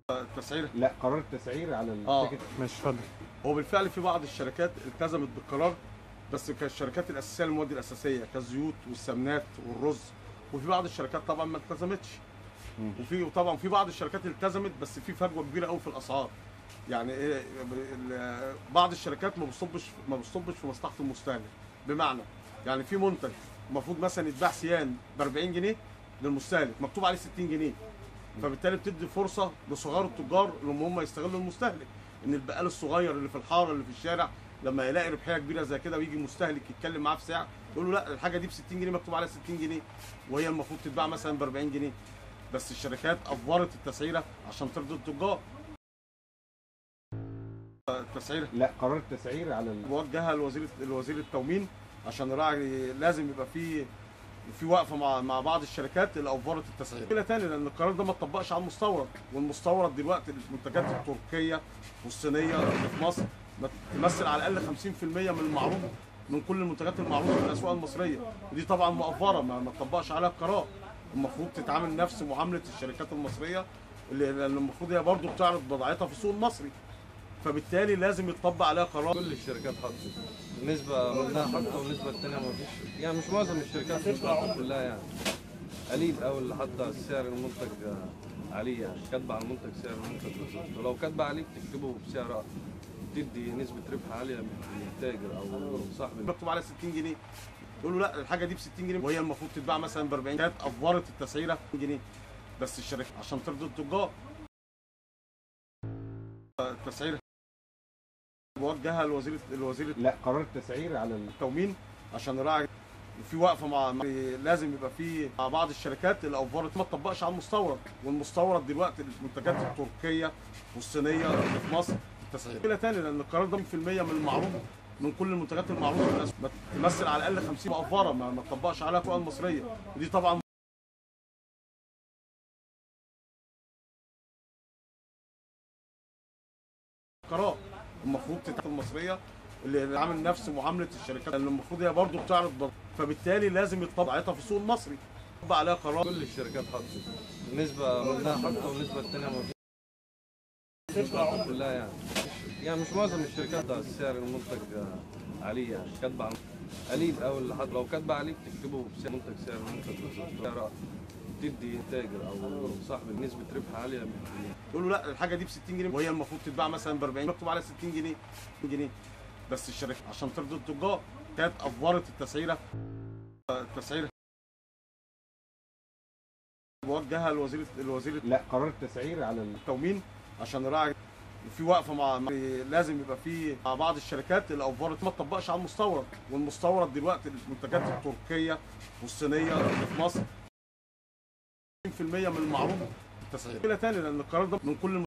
التسعير لا قرار التسعير على آه. التيكت ماشي اتفضل هو بالفعل في بعض الشركات التزمت بالقرار بس كالشركات الاساسيه المواد الاساسيه كالزيوت والسمنات والرز وفي بعض الشركات طبعا ما التزمتش مم. وفي وطبعا في بعض الشركات التزمت بس في فجوه كبيره قوي في الاسعار يعني ايه ال- بعض الشركات ما بتصبش ما بتصبش في مصلحه المستهلك بمعنى يعني في منتج المفروض مثلا يتباع سيان ب 40 جنيه للمستهلك مكتوب عليه 60 جنيه فبالتالي بتدي فرصه لصغار التجار ان هم يستغلوا المستهلك ان البقال الصغير اللي في الحاره اللي في الشارع لما يلاقي ربحيه كبيره زي كده ويجي مستهلك يتكلم معاه في سعر يقول له لا الحاجه دي ب 60 جنيه مكتوب عليها 60 جنيه وهي المفروض تتباع مثلا ب 40 جنيه بس الشركات افورت التسعيره عشان ترضي التجار التسعيره لا قرار التسعير على ال... موجهه لوزير الوزير التومين عشان يراعي لازم يبقى في في وقفه مع مع بعض الشركات اللي اوفرت التسعير. مشكله تاني لان القرار ده ما اتطبقش على المستورد والمستورد دلوقتي المنتجات التركيه والصينيه اللي في مصر ما تمثل على الاقل 50% من المعروض من كل المنتجات المعروضه في الاسواق المصريه ودي طبعا مؤفره ما ما اتطبقش عليها القرار المفروض تتعامل نفس معامله الشركات المصريه اللي اللي المفروض هي برضه بتعرض بضاعتها في السوق المصري فبالتالي لازم يطبق عليها قرار كل الشركات حطت نسبة منها حاطة والنسبة التانية ما فيش يعني مش معظم الشركات مش حاطة كلها يعني قليل أوي اللي حاطة سعر المنتج عليه يعني كاتبة على المنتج سعر المنتج بالظبط ولو كاتبة عليه بتكتبه بسعر تدي نسبة ربح عالية للتاجر أو صاحب مكتوب عليها 60 جنيه يقول له لا الحاجه دي ب 60 جنيه وهي المفروض تتباع مثلا ب 40 كانت افورت التسعيره جنيه بس الشركه عشان ترضي التجار التسعيره موجهه لوزير الوزير لا قرار التسعير على ال... التومين عشان يراعي في وقفه مع مع- لازم يبقى في مع بعض الشركات اللي اوفرت ما تطبقش على المستورد والمستورد دلوقتي المنتجات التركيه والصينيه اللي في مصر التسعير. مشكله تاني لان القرار ده 100% من المعروض من كل المنتجات المعروضه في الاسواق ما تمثل على الاقل 50 مؤفره ما ما تطبقش عليها الاسواق المصريه ودي طبعا قرار المفروض تتعامل المصريه اللي عامل نفس معامله الشركات اللي المفروض هي برضه بتعرض بض- فبالتالي لازم يطبق بضاعتها في السوق المصري يطبق عليها قرار كل الشركات حطت نسبة منها حاطة والنسبة التانية ما فيش مش حاطة كلها يعني يعني مش معظم الشركات ده سعر المنتج عليه يعني كاتبة على قليل أوي اللي حاطة لو كاتبة عليه بتكتبه بسعر المنتج سعر المنتج بالظبط سعر تدي تاجر أو صاحب نسبة ربح عالية يقول له لا الحاجه دي ب 60 جنيه وهي المفروض تتباع مثلا ب 40 مكتوب عليها 60 جنيه جنيه بس الشركه عشان ترضي التجار كانت افورت التسعيره التسعيره موجهه لوزير الوزير لا قرار التسعير على ال... التومين عشان يراعي في وقفه مع مع- لازم يبقى في مع بعض الشركات اللي اوفرت ما تطبقش على المستورد والمستورد دلوقتي المنتجات التركيه والصينيه اللي في مصر 50% من المعروض التسعير. مشكله تاني لان القرار ده من كل